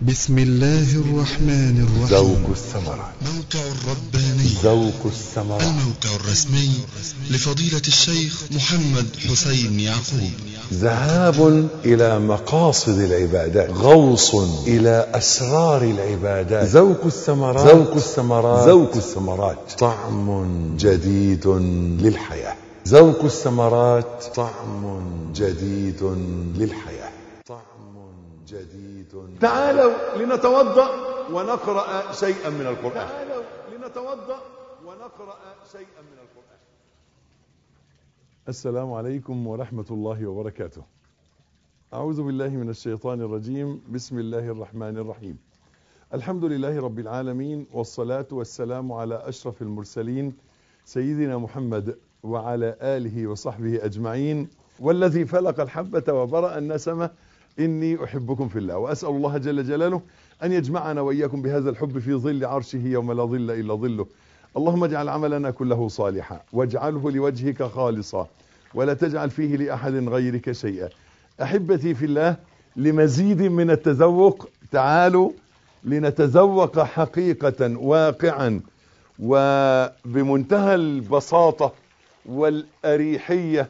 بسم الله الرحمن الرحيم ذوق الثمرات موقع الرباني ذوق الثمرات الموقع الرسمي لفضيلة الشيخ محمد حسين يعقوب ذهاب إلى مقاصد العبادات غوص إلى أسرار العبادات ذوق الثمرات ذوق الثمرات ذوق الثمرات طعم جديد للحياة ذوق الثمرات طعم جديد للحياة طعم جديد تعالوا لنتوضأ ونقرأ شيئا من القرآن تعالوا لنتوضأ ونقرأ شيئا من القرآن السلام عليكم ورحمة الله وبركاته أعوذ بالله من الشيطان الرجيم بسم الله الرحمن الرحيم الحمد لله رب العالمين والصلاة والسلام على أشرف المرسلين سيدنا محمد وعلى آله وصحبه أجمعين والذي فلق الحبة وبرأ النسمة إني أحبكم في الله وأسأل الله جل جلاله أن يجمعنا وإياكم بهذا الحب في ظل عرشه يوم لا ظل إلا ظله اللهم اجعل عملنا كله صالحا واجعله لوجهك خالصا ولا تجعل فيه لأحد غيرك شيئا أحبتي في الله لمزيد من التذوق تعالوا لنتذوق حقيقة واقعا وبمنتهى البساطة والأريحية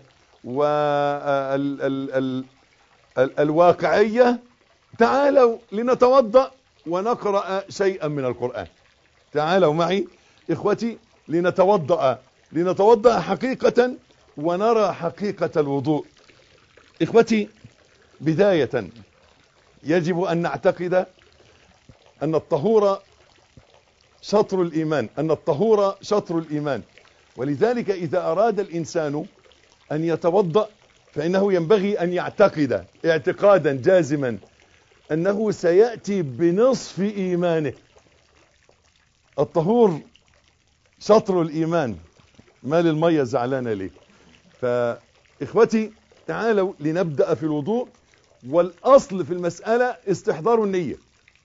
والواقعية تعالوا لنتوضأ ونقرأ شيئا من القرآن تعالوا معي إخوتي لنتوضأ لنتوضأ حقيقة ونرى حقيقة الوضوء إخوتي بداية يجب أن نعتقد أن الطهور شطر الإيمان أن الطهور شطر الإيمان ولذلك إذا أراد الإنسان أن يتوضأ فإنه ينبغي أن يعتقد اعتقادا جازما أنه سيأتي بنصف إيمانه الطهور شطر الإيمان ما للمية زعلانة ليه فإخوتي تعالوا لنبدأ في الوضوء والأصل في المسألة استحضار النية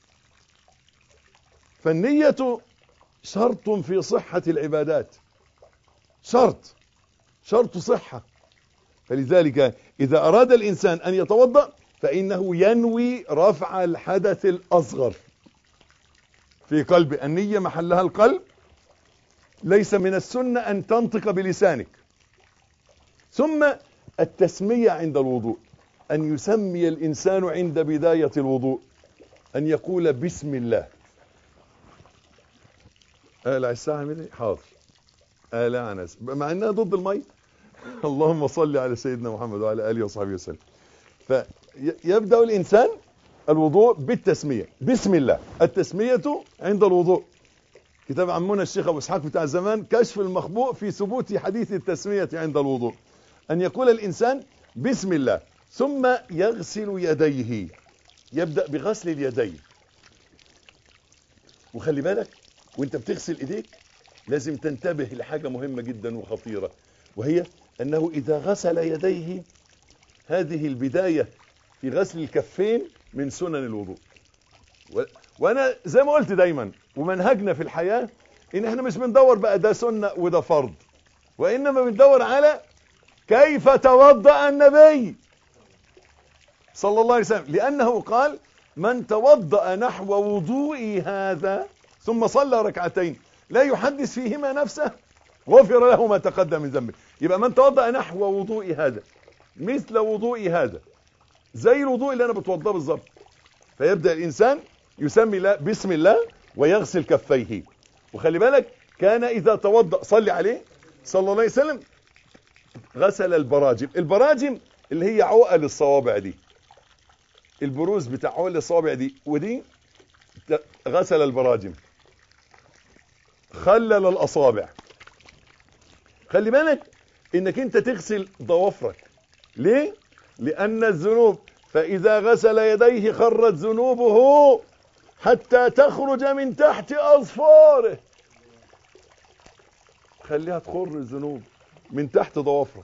فالنية شرط في صحة العبادات شرط شرط صحة فلذلك إذا أراد الإنسان أن يتوضأ فإنه ينوي رفع الحدث الأصغر في قلب النية محلها القلب ليس من السنة أن تنطق بلسانك ثم التسمية عند الوضوء أن يسمي الإنسان عند بداية الوضوء أن يقول بسم الله قالع الساعة مني حاضر قالع أنس مع أنها ضد المي اللهم صل على سيدنا محمد وعلى آله وصحبه وسلم فيبدأ الإنسان الوضوء بالتسمية بسم الله التسمية عند الوضوء كتاب عمنا الشيخ أبو إسحاق بتاع زمان كشف المخبوء في ثبوت حديث التسمية عند الوضوء أن يقول الإنسان بسم الله ثم يغسل يديه يبدأ بغسل اليدين وخلي بالك وانت بتغسل ايديك لازم تنتبه لحاجة مهمة جدا وخطيرة وهي أنه إذا غسل يديه هذه البداية في غسل الكفين من سنن الوضوء و... وأنا زي ما قلت دايما ومنهجنا في الحياة إن احنا مش بندور بقى ده سنة وده فرض وإنما بندور على كيف توضأ النبي صلى الله عليه وسلم لأنه قال من توضأ نحو وضوئي هذا ثم صلى ركعتين لا يحدث فيهما نفسه غفر له ما تقدم من ذنبه يبقى من توضأ نحو وضوئي هذا مثل وضوئي هذا زي الوضوء اللي انا بتوضاه بالظبط فيبدأ الانسان يسمي الله بسم الله ويغسل كفيه وخلي بالك كان اذا توضأ صلي عليه صلى الله عليه وسلم غسل البراجم البراجم اللي هي عقل الصوابع دي البروز بتاع عقل الصوابع دي ودي غسل البراجم خلل الاصابع خلي بالك انك انت تغسل ضوافرك ليه لان الذنوب فاذا غسل يديه خرت ذنوبه حتى تخرج من تحت اظفاره خليها تخر الذنوب من تحت ضوافرك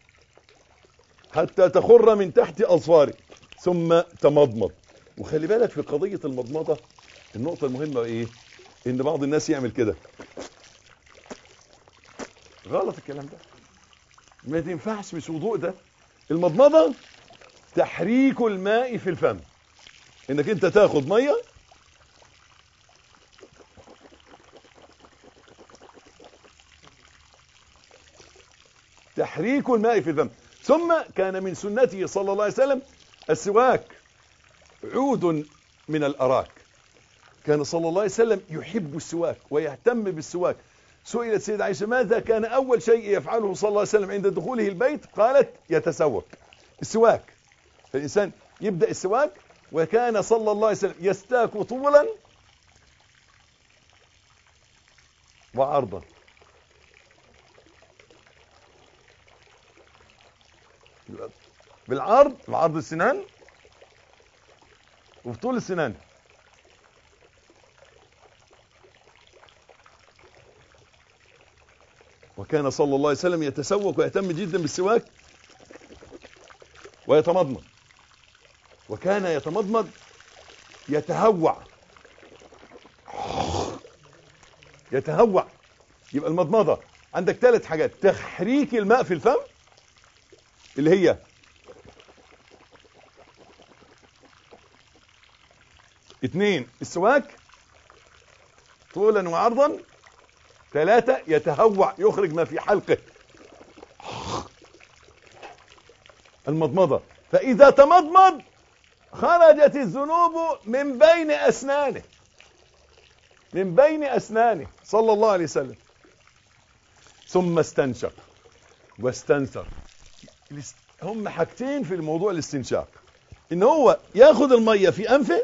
حتى تخر من تحت اظفارك ثم تمضمض وخلي بالك في قضية المضمضة النقطة المهمة ايه ان بعض الناس يعمل كده غلط الكلام ده ما تنفعش مش وضوء ده المضمضة تحريك الماء في الفم انك انت تاخد ميه تحريك الماء في الفم ثم كان من سنته صلى الله عليه وسلم السواك عود من الأراك كان صلى الله عليه وسلم يحب السواك ويهتم بالسواك سئلت سيدة عائشة ماذا كان أول شيء يفعله صلى الله عليه وسلم عند دخوله البيت قالت يتسوك السواك فالإنسان يبدأ السواك وكان صلى الله عليه وسلم يستاك طولا وعرضا بالعرض بعرض السنان وبطول السنان وكان صلى الله عليه وسلم يتسوق ويهتم جدا بالسواك ويتمضمض وكان يتمضمض يتهوع يتهوع يبقى المضمضة عندك ثلاث حاجات تحريك الماء في الفم اللي هي اثنين السواك طولا وعرضا ثلاثة يتهوع يخرج ما في حلقه المضمضة فإذا تمضمض خرجت الذنوب من بين أسنانه من بين أسنانه صلى الله عليه وسلم ثم استنشق واستنثر هم حاجتين في الموضوع الاستنشاق ان هو ياخد المية في انفه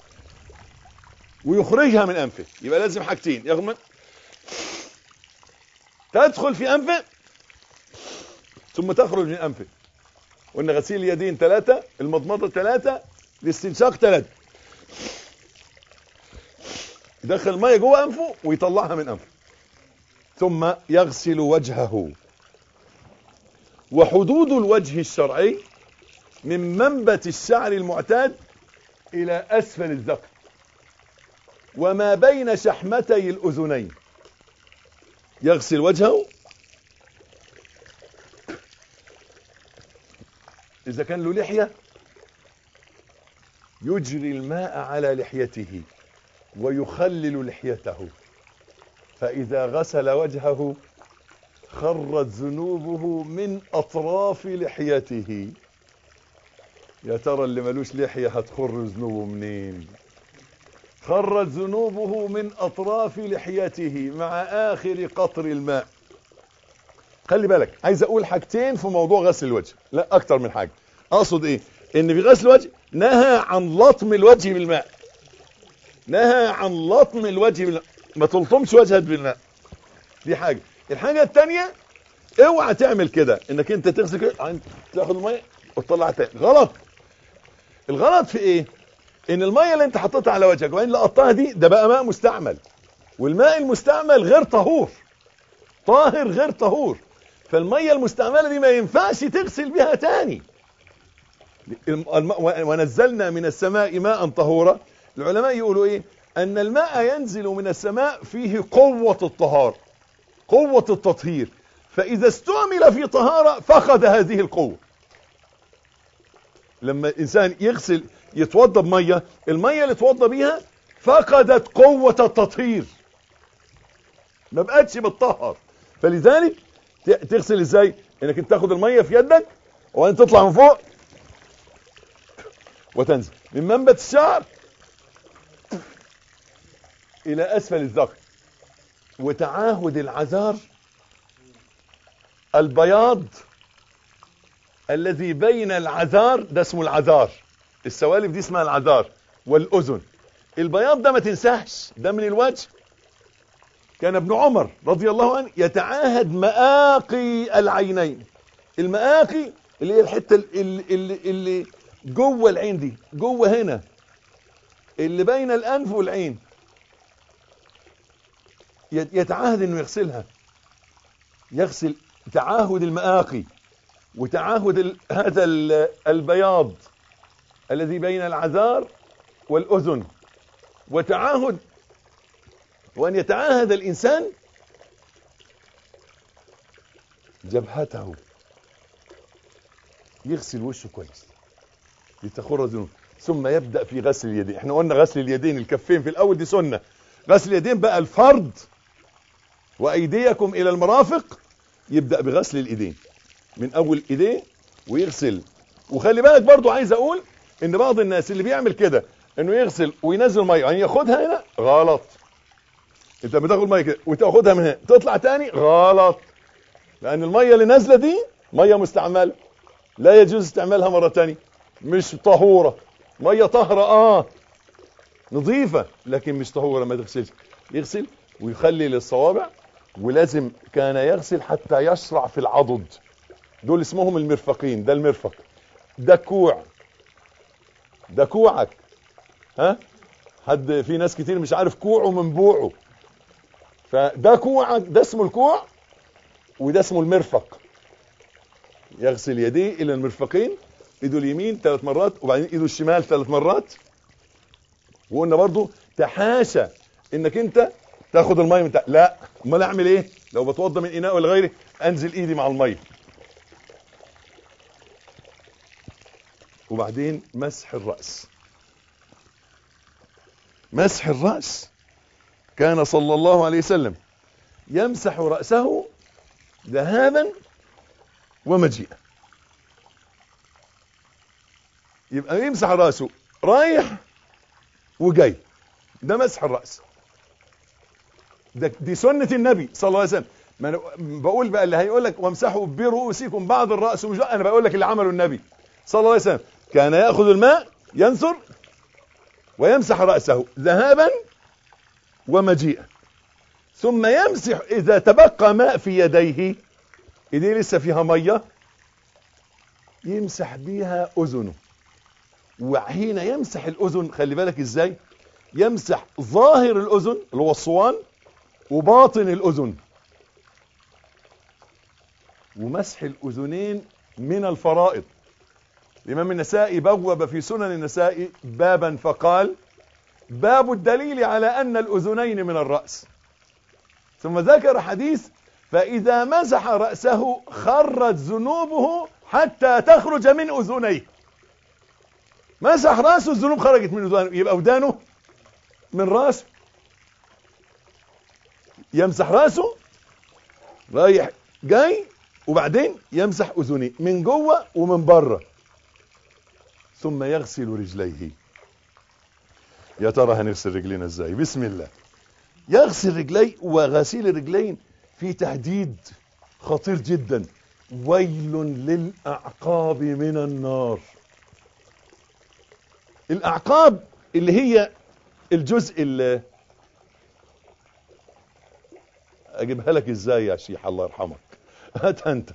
ويخرجها من انفه يبقى لازم حاجتين ياخد من تدخل في انفه ثم تخرج من انفه قلنا غسيل اليدين ثلاثة المضمضة ثلاثة الاستنشاق ثلاثة يدخل المية جوه انفه ويطلعها من انفه ثم يغسل وجهه وحدود الوجه الشرعي من منبت الشعر المعتاد الى اسفل الذقن وما بين شحمتي الاذنين يغسل وجهه اذا كان له لحية يجري الماء على لحيته ويخلل لحيته فاذا غسل وجهه خرت ذنوبه من اطراف لحيته يا ترى اللي ملوش لحية هتخر ذنوبه منين خرت ذنوبه من اطراف لحيته مع اخر قطر الماء خلي بالك عايز اقول حاجتين في موضوع غسل الوجه لا اكتر من حاجة اقصد ايه ان في غسل الوجه نهى عن لطم الوجه بالماء نهى عن لطم الوجه بالماء ما تلطمش وجهك بالماء دي حاجة الحاجة التانية اوعى تعمل كده انك انت تغسل كده تاخد المية وتطلعها تاني غلط الغلط في ايه ان المية اللي انت حطيتها على وجهك وبعدين لقطتها دي ده بقى ماء مستعمل والماء المستعمل غير طهور طاهر غير طهور فالمية المستعملة دي ما ينفعش تغسل بها تاني ونزلنا من السماء ماء طهورا العلماء يقولوا ايه ان الماء ينزل من السماء فيه قوة الطهار قوة التطهير فاذا استعمل في طهارة فقد هذه القوة لما الانسان يغسل يتوضى بمية المية اللي اتوضى بيها فقدت قوة التطهير ما بقتش بتطهر فلذلك تغسل ازاي انك انت تاخد المية في يدك وبعدين تطلع من فوق وتنزل من منبت الشعر الى اسفل الذقن وتعاهد العذار البياض الذي بين العذار ده اسمه العذار السوالف دي اسمها العذار والاذن البياض ده ما تنساش ده من الوجه كان ابن عمر رضي الله عنه يتعاهد مآقي العينين المآقي اللي هي الحته اللي, اللي, اللي جوه العين دي جوه هنا اللي بين الانف والعين يتعاهد انه يغسلها يغسل تعاهد المآقي وتعاهد ال... هذا ال... البياض الذي بين العذار والأذن وتعاهد وأن يتعاهد الإنسان جبهته يغسل وشه كويس لتخر ذنوب ثم يبدأ في غسل اليدين احنا قلنا غسل اليدين الكفين في الأول دي سنة غسل اليدين بقى الفرض وأيديكم إلى المرافق يبدأ بغسل الإيدين من اول ايديه ويغسل وخلي بالك برضو عايز اقول ان بعض الناس اللي بيعمل كده انه يغسل وينزل ميه يعني ياخدها هنا غلط انت بتاخد ميه كده وتاخدها من هنا تطلع تاني غلط لان الميه اللي نازله دي ميه مستعمله لا يجوز استعمالها مره تانية مش طهوره ميه طهره اه نظيفه لكن مش طهوره ما تغسلش يغسل ويخلي للصوابع ولازم كان يغسل حتى يشرع في العضد دول اسمهم المرفقين ده المرفق ده كوع ده كوعك ها حد في ناس كتير مش عارف كوعه من بوعه فده كوعك ده اسمه الكوع وده اسمه المرفق يغسل يديه الى المرفقين ايده اليمين ثلاث مرات وبعدين ايده الشمال ثلاث مرات وقلنا برضو تحاشى انك انت تاخد الميه من تحت لا امال اعمل ايه لو بتوضى من اناء ولا غيره انزل ايدي مع الميه وبعدين مسح الراس مسح الراس كان صلى الله عليه وسلم يمسح راسه ذهابا ومجيئا يبقى يمسح راسه رايح وجاي ده مسح الراس ده دي سنه النبي صلى الله عليه وسلم ما أنا بقول بقى اللي هيقول لك وامسحوا برؤوسكم بعض الراس ومش انا بقول لك اللي عمله النبي صلى الله عليه وسلم كان ياخذ الماء ينثر ويمسح راسه ذهابا ومجيئا ثم يمسح اذا تبقى ماء في يديه ايديه لسه فيها ميه يمسح بيها اذنه وحين يمسح الاذن خلي بالك ازاي يمسح ظاهر الاذن اللي هو الصوان وباطن الاذن ومسح الاذنين من الفرائض الامام النسائي بوب في سنن النسائي بابا فقال باب الدليل على ان الاذنين من الراس ثم ذكر حديث فاذا مسح راسه خرت ذنوبه حتى تخرج من اذنيه مسح راسه الذنوب خرجت من اذنه يبقى ودانه من راسه يمسح راسه رايح جاي وبعدين يمسح اذنيه من جوه ومن بره ثم يغسل رجليه يا ترى هنغسل رجلينا ازاي بسم الله يغسل رجليه وغسيل الرجلين في تهديد خطير جدا ويل للاعقاب من النار الاعقاب اللي هي الجزء اللي اجيبها لك ازاي يا شيخ الله يرحمك هات انت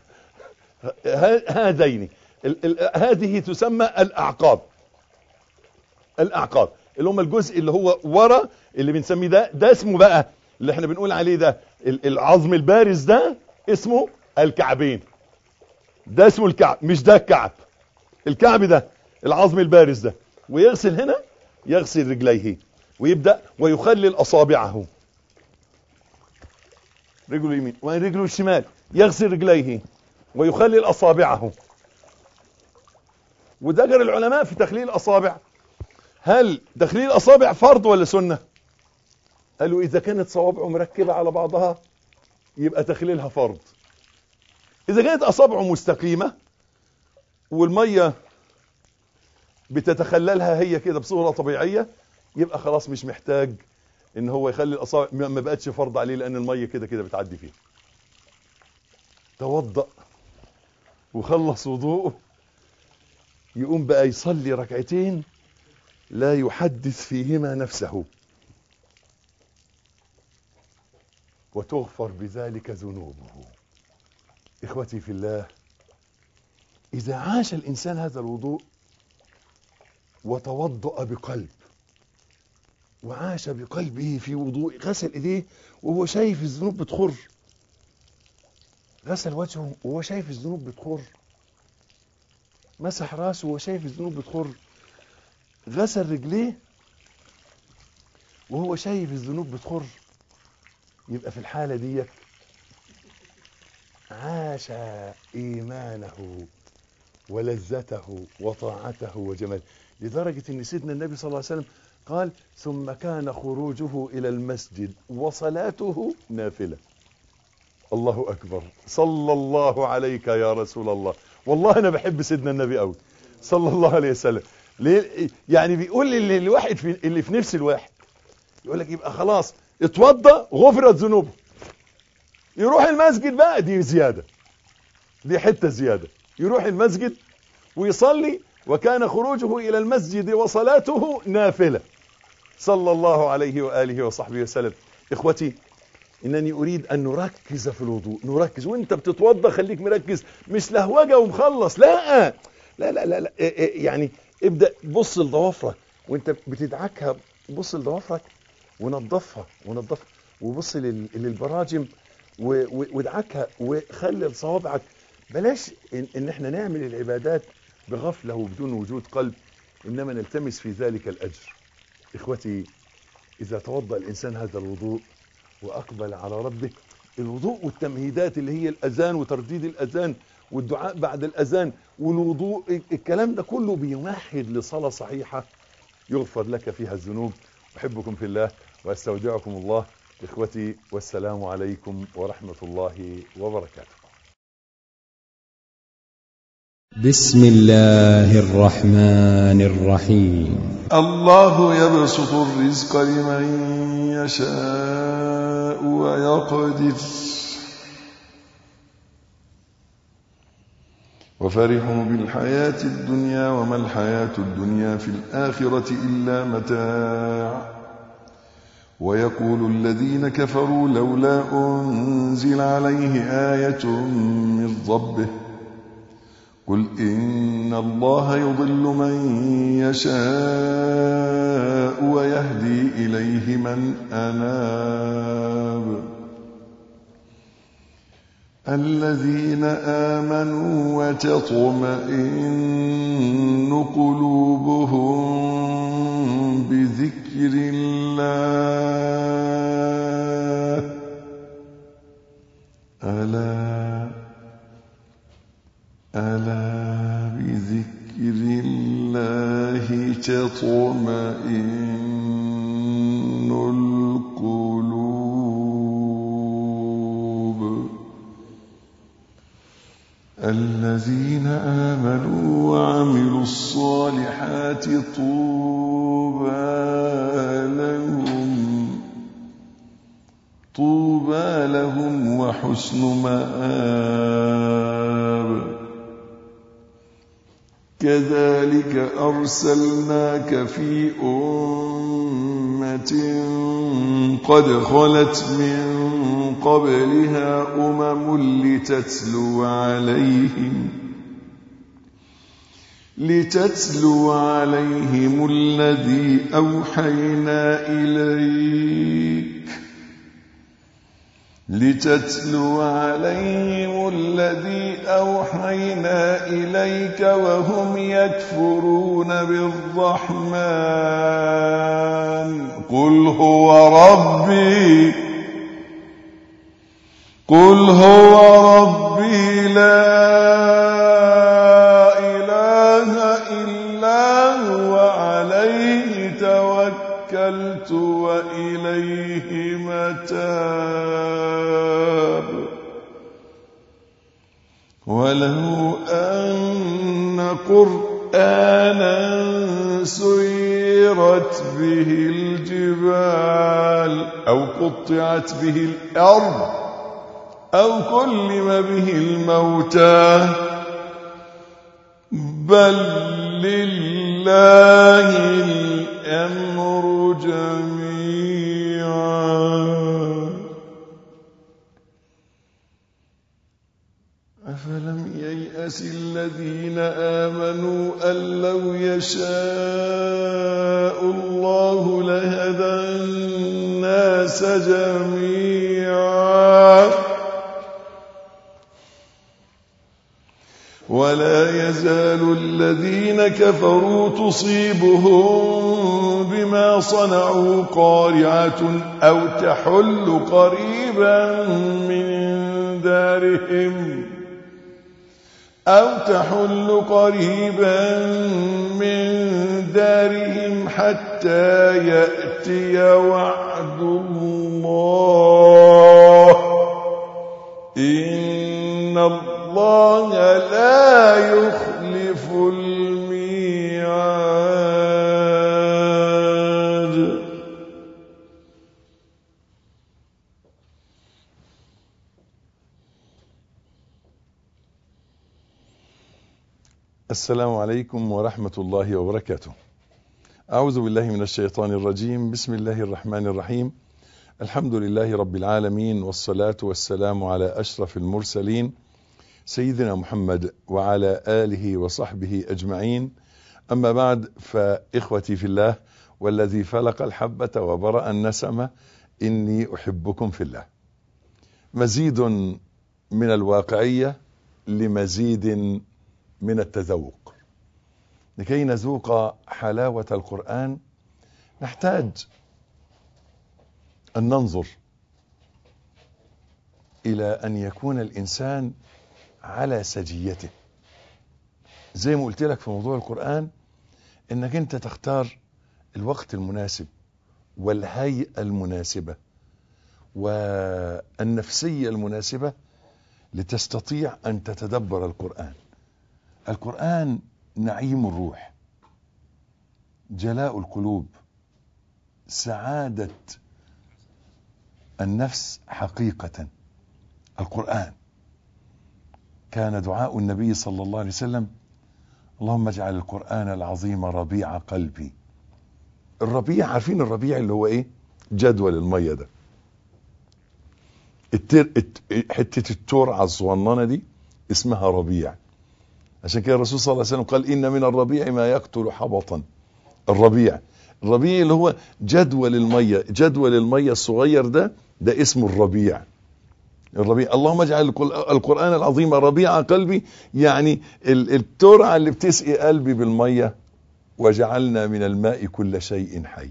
هذين ال- ال- هذه تسمى الاعقاب الاعقاب اللي هم الجزء اللي هو ورا اللي بنسميه ده ده اسمه بقى اللي احنا بنقول عليه ده ال- العظم البارز ده اسمه الكعبين ده اسمه الكعب مش ده الكعب الكعب ده العظم البارز ده ويغسل هنا يغسل رجليه ويبدأ ويخلل أصابعه رجله اليمين ورجله الشمال يغسل رجليه ويخلل أصابعه وذكر العلماء في تخليل الأصابع هل تخليل الأصابع فرض ولا سنة قالوا إذا كانت صوابعه مركبة على بعضها يبقى تخليلها فرض إذا كانت أصابعه مستقيمة والمية بتتخللها هي كده بصورة طبيعية يبقى خلاص مش محتاج ان هو يخلي الاصابع ما ما بقتش فرض عليه لان المية كده كده بتعدي فيه توضأ وخلص وضوءه يقوم بقى يصلي ركعتين لا يحدث فيهما نفسه وتغفر بذلك ذنوبه اخوتي في الله اذا عاش الانسان هذا الوضوء وتوضأ بقلب وعاش بقلبه في وضوء غسل ايديه وهو شايف الذنوب بتخر غسل وجهه وهو شايف الذنوب بتخر مسح راسه وهو شايف الذنوب بتخر غسل رجليه وهو شايف الذنوب بتخر يبقى في الحالة دي عاش إيمانه ولذته وطاعته وجماله لدرجة ان سيدنا النبي صلى الله عليه وسلم قال ثم كان خروجه الى المسجد وصلاته نافلة الله أكبر صلى الله عليك يا رسول الله والله أنا بحب سيدنا النبي قوي صلى الله عليه وسلم ليه يعني بيقول اللي الواحد في اللي في نفس الواحد يقول لك يبقى خلاص اتوضى غفرت ذنوبه يروح المسجد بقى دي زيادة دي حتة زيادة يروح المسجد ويصلي وكان خروجه إلى المسجد وصلاته نافلة صلى الله عليه وآله وصحبه وسلم إخوتي إنني أريد أن نركز في الوضوء نركز وانت بتتوضى خليك مركز مش لهوجة ومخلص لا لا لا لا, لا. يعني ابدأ بص لضوافرك وانت بتدعكها بص لضوافرك ونظفها ونظفها وبص لل- للبراجم و- و- وادعكها وخلي صوابعك بلاش إن, ان احنا نعمل العبادات بغفلة وبدون وجود قلب انما نلتمس في ذلك الاجر اخوتي اذا توضأ الانسان هذا الوضوء واقبل على ربه الوضوء والتمهيدات اللي هي الاذان وترديد الاذان والدعاء بعد الاذان والوضوء الكلام ده كله بيمهد لصلاة صحيحة يغفر لك فيها الذنوب احبكم في الله واستودعكم الله اخوتي والسلام عليكم ورحمة الله وبركاته بسم الله الرحمن الرحيم الله يبسط الرزق لمن يشاء ويقدر وفرحوا بالحياة الدنيا وما الحياة الدنيا في الآخرة إلا متاع ويقول الذين كفروا لولا أنزل عليه آية من ربه قل إن الله يضل من يشاء ويهدي إليه من أناب الذين آمنوا وتطمئن قلوبهم بذكر الله ألا ألا بذكر الله تطمئن القلوب الذين آمنوا وعملوا الصالحات طوبى لهم طوبى لهم وحسن مآب كذلك أرسلناك في أمة قد خلت من قبلها أمم لتتلو عليهم لتتلو عليهم الذي أوحينا إليك لتتلو عليهم الذي أوحينا إليك وهم يكفرون بالرحمن قل هو ربي قل هو ربي لا إله إلا هو عليه توكلت وإليه متاب ولو أن قرآنا سيرت به الجبال أو قطعت به الأرض أو كلم به الموتى بل لله الأمر جميعا أفلم ييأس الذين آمنوا أن لو يشاء الله لهدى الناس جميعا ولا يزال الذين كفروا تصيبهم بما صنعوا قارعة أو تحل قريبا من دارهم أو تحل قريبا من دارهم حتى يأتي وعد الله يخلف الميعاد السلام عليكم ورحمة الله وبركاته أعوذ بالله من الشيطان الرجيم بسم الله الرحمن الرحيم الحمد لله رب العالمين والصلاة والسلام على أشرف المرسلين سيدنا محمد وعلى آله وصحبه أجمعين أما بعد فإخوتي في الله والذي فلق الحبة وبرأ النسمة إني أحبكم في الله مزيد من الواقعية لمزيد من التذوق لكي نذوق حلاوة القرآن نحتاج أن ننظر إلى أن يكون الإنسان على سجيته زي ما قلت لك في موضوع القرآن إنك أنت تختار الوقت المناسب والهيئة المناسبة والنفسية المناسبة لتستطيع أن تتدبر القرآن القرآن نعيم الروح جلاء القلوب سعادة النفس حقيقة القرآن كان دعاء النبي صلى الله عليه وسلم اللهم اجعل القرآن العظيم ربيع قلبي الربيع عارفين الربيع اللي هو ايه جدول المية ده التر... الت... حتة الترعة الصغننة دي اسمها ربيع عشان كده الرسول صلى الله عليه وسلم قال إن من الربيع ما يقتل حبطا الربيع الربيع اللي هو جدول المية جدول المية الصغير ده ده اسمه الربيع الربيع اللهم اجعل القرآن العظيم ربيع قلبي يعني الترعة اللي بتسقي قلبي بالمية وجعلنا من الماء كل شيء حي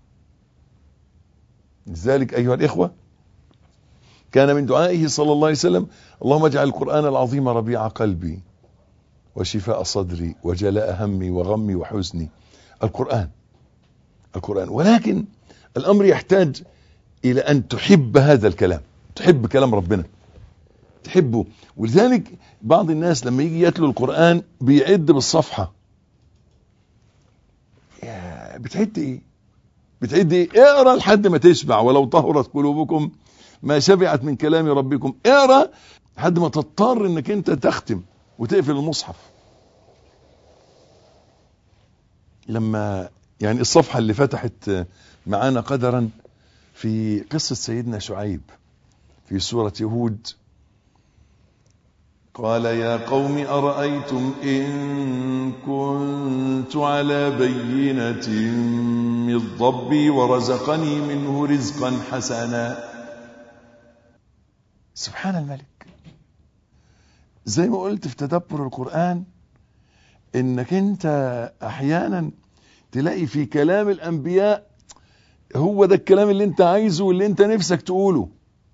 لذلك أيها الإخوة كان من دعائه صلى الله عليه وسلم اللهم اجعل القرآن العظيم ربيع قلبي وشفاء صدري وجلاء همي وغمي وحزني القرآن القرآن ولكن الأمر يحتاج إلى أن تحب هذا الكلام تحب كلام ربنا تحبه ولذلك بعض الناس لما يجي يتلو القرآن بيعد بالصفحة يا بتعد ايه بتعد ايه اقرا لحد ما تشبع ولو طهرت قلوبكم ما شبعت من كلام ربكم اقرا لحد ما تضطر انك انت تختم وتقفل المصحف لما يعني الصفحة اللي فتحت معانا قدرا في قصة سيدنا شعيب في سورة هود قال يا قوم أرأيتم إن كنت على بينة من ربي ورزقني منه رزقا حسنا سبحان الملك زي ما قلت في تدبر القرآن انك انت احيانا تلاقي في كلام الانبياء هو ده الكلام اللي انت عايزه واللي انت نفسك تقوله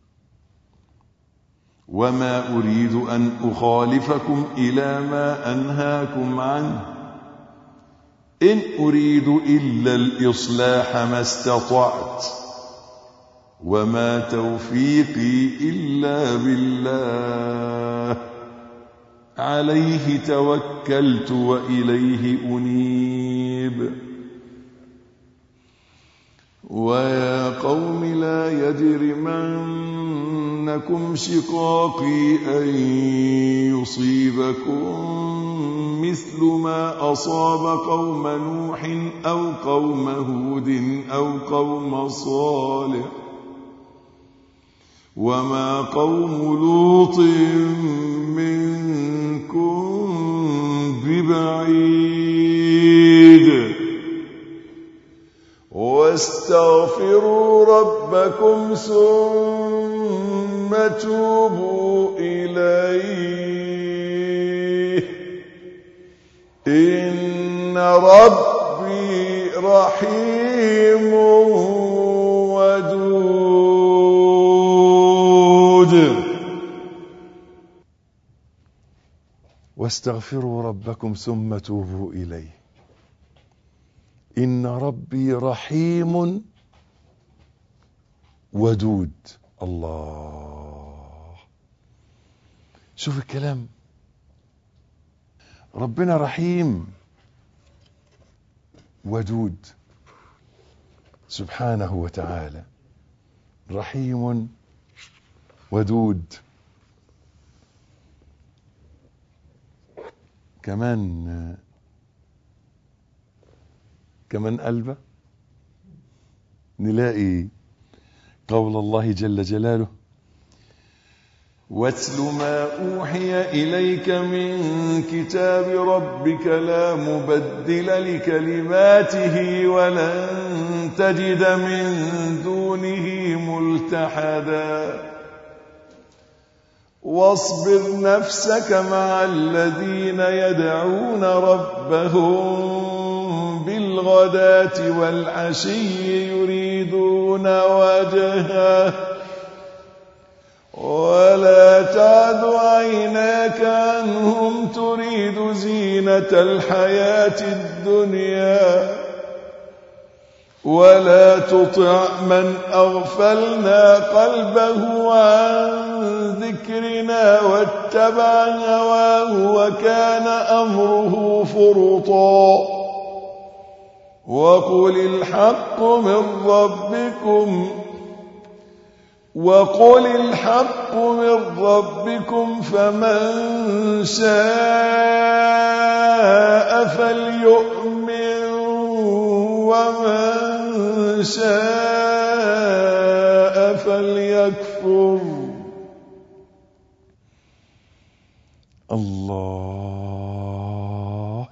وما اريد ان اخالفكم الى ما انهاكم عنه ان اريد الا الاصلاح ما استطعت وما توفيقي الا بالله عليه توكلت وإليه أنيب ويا قوم لا يجرمنكم شقاقي أن يصيبكم مثل ما أصاب قوم نوح أو قوم هود أو قوم صالح وما قوم لوط منكم ببعيد واستغفروا ربكم ثم توبوا إليه إن ربي رحيم ودود واستغفروا ربكم ثم توبوا إليه إن ربي رحيم ودود الله شوف الكلام ربنا رحيم ودود سبحانه وتعالى رحيم ودود كمان كمان قلبه نلاقي قول الله جل جلاله واتل ما أوحي إليك من كتاب ربك لا مبدل لكلماته ولن تجد من دونه ملتحدا واصبر نفسك مع الذين يدعون ربهم بالغداة والعشي يريدون وجهه ولا تعد عيناك عنهم تريد زينة الحياة الدنيا ولا تطع من أغفلنا قلبه عن ذكرنا واتبع هواه وكان أمره فرطا وقل الحق من ربكم وقل الحق من ربكم فمن شاء فليؤمن ومن شاء فليكفر الله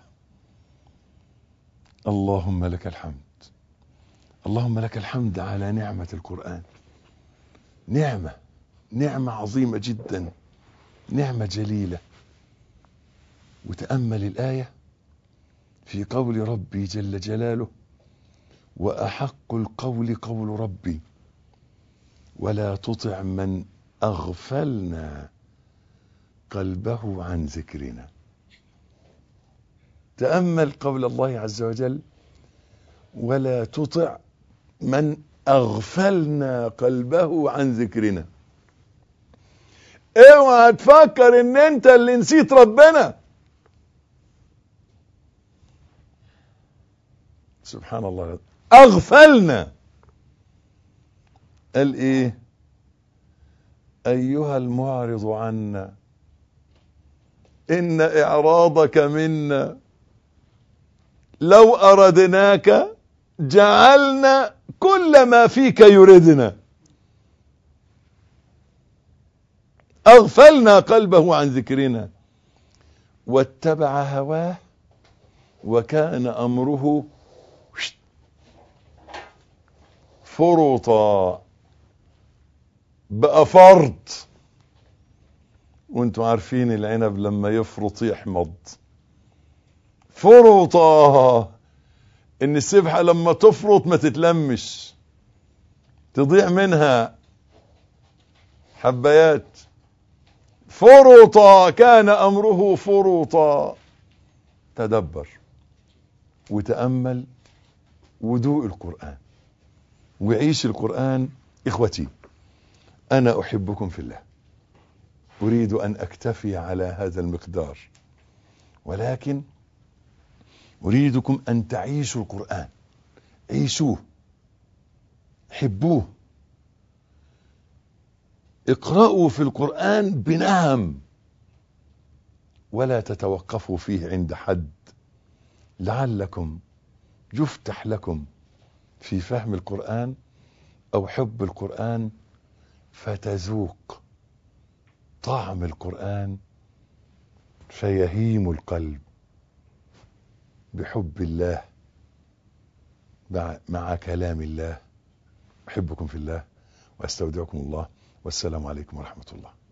اللهم لك الحمد اللهم لك الحمد على نعمة القرآن نعمة نعمة عظيمة جدا نعمة جليلة وتأمل الآية في قول ربي جل جلاله وأحق القول قول ربي ولا تطع من أغفلنا قلبه عن ذكرنا تأمل قول الله عز وجل ولا تطع من أغفلنا قلبه عن ذكرنا اوعى تفكر ان انت اللي نسيت ربنا سبحان الله أغفلنا قال ايه ايها المعرض عنا ان اعراضك منا لو اردناك جعلنا كل ما فيك يردنا اغفلنا قلبه عن ذكرنا واتبع هواه وكان امره فرطا بقى فرط وانتوا عارفين العنب لما يفرط يحمض فرطا ان السبحة لما تفرط ما تتلمش تضيع منها حبايات فرطا كان امره فرطا تدبر وتأمل ودوء القرآن وعيش القرآن إخوتي أنا أحبكم في الله أريد أن أكتفي على هذا المقدار ولكن أريدكم أن تعيشوا القرآن عيشوه حبوه اقرأوا في القرآن بنهم ولا تتوقفوا فيه عند حد لعلكم يفتح لكم في فهم القرآن أو حب القرآن فتذوق طعم القرآن فيهيم القلب بحب الله مع, مع كلام الله أحبكم في الله وأستودعكم الله والسلام عليكم ورحمة الله